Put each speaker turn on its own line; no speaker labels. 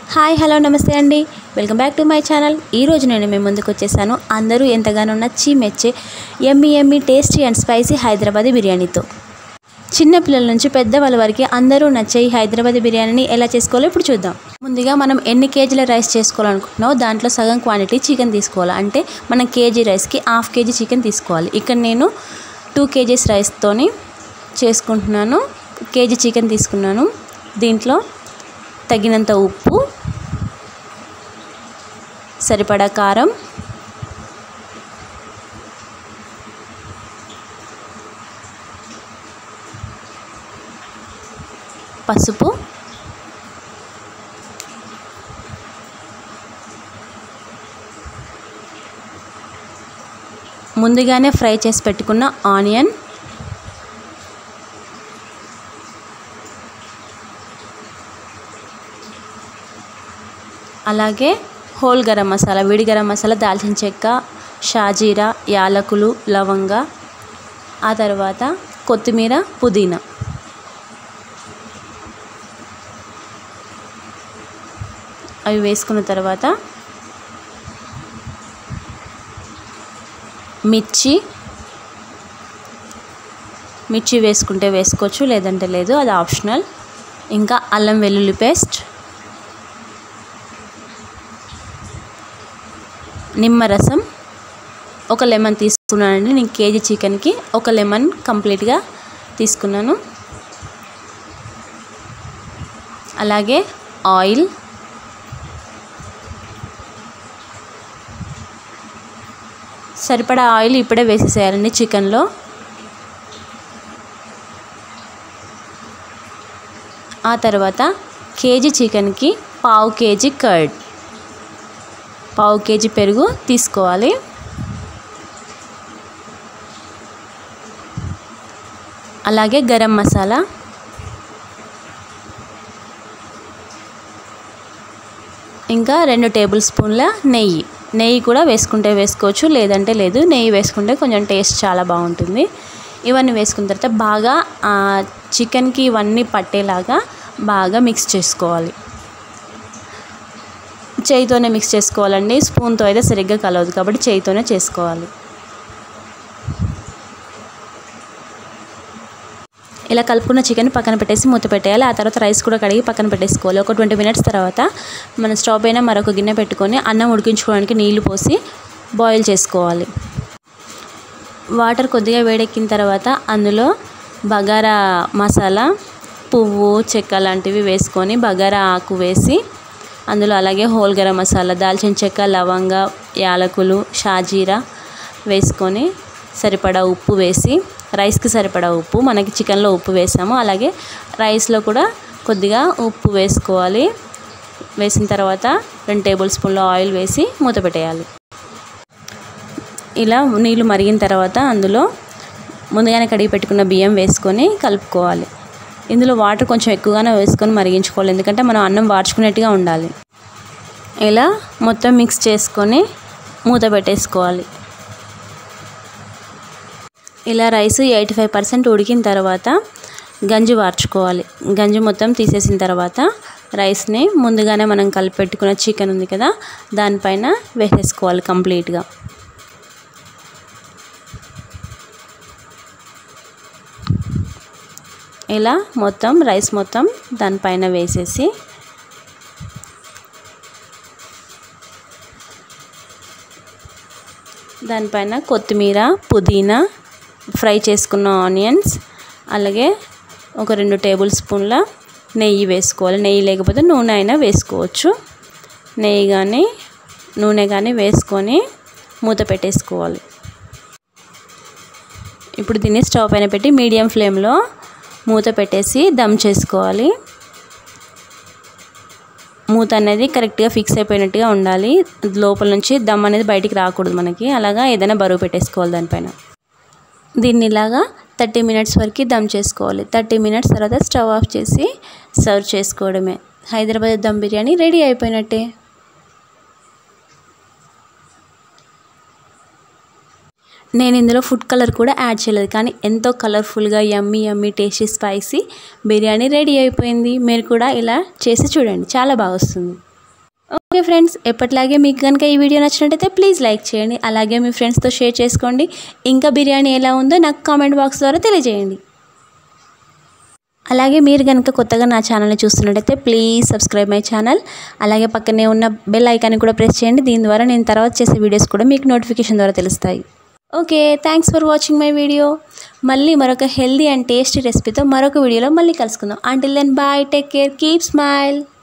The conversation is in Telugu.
హాయ్ హలో నమస్తే అండి welcome back to my channel ఈరోజు నేను మీ ముందుకు వచ్చేసాను అందరూ ఎంతగానో నచ్చి మెచ్చే yummy yummy tasty and spicy Hyderabadi బిర్యానీతో చిన్న పిల్లల నుంచి పెద్దవాళ్ళ వరకు అందరూ నచ్చే ఈ హైదరాబాదీ బిర్యానీని ఎలా చేసుకోవాలో ఇప్పుడు చూద్దాం ముందుగా మనం ఎన్ని కేజీల రైస్ చేసుకోవాలనుకుంటున్నామో దాంట్లో సగం క్వాంటిటీ చికెన్ తీసుకోవాలి అంటే మనం కేజీ రైస్కి హాఫ్ కేజీ చికెన్ తీసుకోవాలి ఇక్కడ నేను టూ కేజీస్ రైస్తోని చేసుకుంటున్నాను కేజీ చికెన్ తీసుకున్నాను దీంట్లో తగినంత ఉప్పు సరిపడా కారం పసుపు ముందుగానే ఫ్రై చేసి పెట్టుకున్న ఆనియన్ అలాగే హోల్ గరం మసాలా విడి గరం మసాలా దాల్చిన చెక్క షాజీరా యాలకులు లవంగ ఆ తర్వాత కొత్తిమీర పుదీనా అవి వేసుకున్న తర్వాత మిర్చి మిర్చి వేసుకుంటే వేసుకోవచ్చు లేదంటే లేదు అది ఆప్షనల్ ఇంకా అల్లం వెల్లుల్లి పేస్ట్ నిమ్మరసం ఒక లెమన్ తీసుకున్నానండి నేను కేజీ చికెన్కి ఒక లెమన్ కంప్లీట్గా తీసుకున్నాను అలాగే ఆయిల్ సరిపడా ఆయిల్ ఇప్పుడే వేసేసేయాలండి చికెన్లో ఆ తర్వాత కేజీ చికెన్కి పావు కేజీ కర్డ్ పావు కేజీ పెరుగు తీసుకోవాలి అలాగే గరం మసాలా ఇంకా రెండు టేబుల్ స్పూన్ల నెయ్యి నెయ్యి కూడా వేసుకుంటే వేసుకోవచ్చు లేదంటే లేదు నెయ్యి వేసుకుంటే కొంచెం టేస్ట్ చాలా బాగుంటుంది ఇవన్నీ వేసుకున్న తర్వాత బాగా చికెన్కి ఇవన్నీ పట్టేలాగా బాగా మిక్స్ చేసుకోవాలి చేయితోనే మిక్స్ చేసుకోవాలండి స్పూన్తో అయితే సరిగ్గా కలవదు కాబట్టి చేయితోనే చేసుకోవాలి ఇలా కలుపుకున్న చికెన్ పక్కన పెట్టేసి మూత పెట్టేయాలి ఆ తర్వాత రైస్ కూడా కడిగి పక్కన పెట్టేసుకోవాలి ఒక ట్వంటీ మినిట్స్ తర్వాత మన స్టవ్ పైన మరొక గిన్నె పెట్టుకొని అన్నం ఉడికించుకోవడానికి నీళ్లు పోసి బాయిల్ చేసుకోవాలి వాటర్ కొద్దిగా వేడెక్కిన తర్వాత అందులో బగారా మసాలా పువ్వు చెక్క లాంటివి వేసుకొని బగారా ఆకు వేసి అందులో అలాగే హోల్ గరం మసాలా దాల్చిన చెక్క లవంగ యాలకులు షాజీరా వేసుకొని సరిపడా ఉప్పు వేసి రైస్కి సరిపడా ఉప్పు మనకి చికెన్లో ఉప్పు వేసాము అలాగే రైస్లో కూడా కొద్దిగా ఉప్పు వేసుకోవాలి వేసిన తర్వాత రెండు టేబుల్ స్పూన్ల ఆయిల్ వేసి మూత పెట్టేయాలి ఇలా నీళ్ళు మరిగిన తర్వాత అందులో ముందుగానే కడిగి పెట్టుకున్న బియ్యం వేసుకొని కలుపుకోవాలి ఇందులో వాటర్ కొంచెం ఎక్కువగానే వేసుకొని మరిగించుకోవాలి ఎందుకంటే మనం అన్నం వార్చుకునేట్టుగా ఉండాలి ఇలా మొత్తం మిక్స్ చేసుకొని మూత పెట్టేసుకోవాలి ఇలా రైస్ ఎయిటీ ఫైవ్ పర్సెంట్ ఉడికిన తర్వాత గంజి వార్చుకోవాలి గంజి మొత్తం తీసేసిన తర్వాత రైస్ని ముందుగానే మనం కలిపి పెట్టుకున్న చికెన్ ఉంది కదా దానిపైన వేసేసుకోవాలి కంప్లీట్గా ఇలా మొత్తం రైస్ మొత్తం దానిపైన వేసేసి దానిపైన కొత్తిమీర పుదీనా ఫ్రై చేసుకున్న ఆనియన్స్ అలాగే ఒక రెండు టేబుల్ స్పూన్ల నెయ్యి వేసుకోవాలి నెయ్యి లేకపోతే నూనె అయినా వేసుకోవచ్చు నెయ్యి కానీ నూనె కానీ వేసుకొని మూత పెట్టేసుకోవాలి ఇప్పుడు దీన్ని స్టవ్ పైన పెట్టి మీడియం ఫ్లేమ్లో మూత పెట్టేసి దమ్ చేసుకోవాలి మూత అనేది కరెక్ట్గా ఫిక్స్ అయిపోయినట్టుగా ఉండాలి లోపల నుంచి దమ్ అనేది బయటికి రాకూడదు మనకి అలాగా ఏదైనా బరువు పెట్టేసుకోవాలి దానిపైన దీన్ని ఇలాగా థర్టీ మినిట్స్ వరకు దమ్ చేసుకోవాలి థర్టీ మినిట్స్ తర్వాత స్టవ్ ఆఫ్ చేసి సర్వ్ చేసుకోవడమే హైదరాబాద్ దమ్ బిర్యానీ రెడీ అయిపోయినట్టే నేను ఇందులో ఫుడ్ కలర్ కూడా యాడ్ చేయలేదు కానీ ఎంతో కలర్ఫుల్గా yummy yummy tasty spicy biryani ready అయిపోయింది మీరు కూడా ఇలా చేసి చూడండి చాలా బాగా వస్తుంది ఓకే ఫ్రెండ్స్ ఎప్పటిలాగే మీకు కనుక ఈ వీడియో నచ్చినట్టయితే ప్లీజ్ లైక్ చేయండి అలాగే మీ ఫ్రెండ్స్తో షేర్ చేసుకోండి ఇంకా బిర్యానీ ఎలా ఉందో నాకు కామెంట్ బాక్స్ ద్వారా తెలియజేయండి అలాగే మీరు కనుక కొత్తగా నా ఛానల్ని చూస్తున్నట్టయితే ప్లీజ్ సబ్స్క్రైబ్ మై ఛానల్ అలాగే పక్కనే ఉన్న బెల్ ఐకాన్ని కూడా ప్రెస్ చేయండి దీని ద్వారా నేను తర్వాత చేసే వీడియోస్ కూడా మీకు నోటిఫికేషన్ ద్వారా తెలుస్తాయి okay thanks for watching my video మళ్ళీ మరొక హెల్దీ అండ్ టేస్టీ రెసిపీతో మరొక వీడియోలో మళ్ళీ కలుసుకుందాం until then bye take care keep smile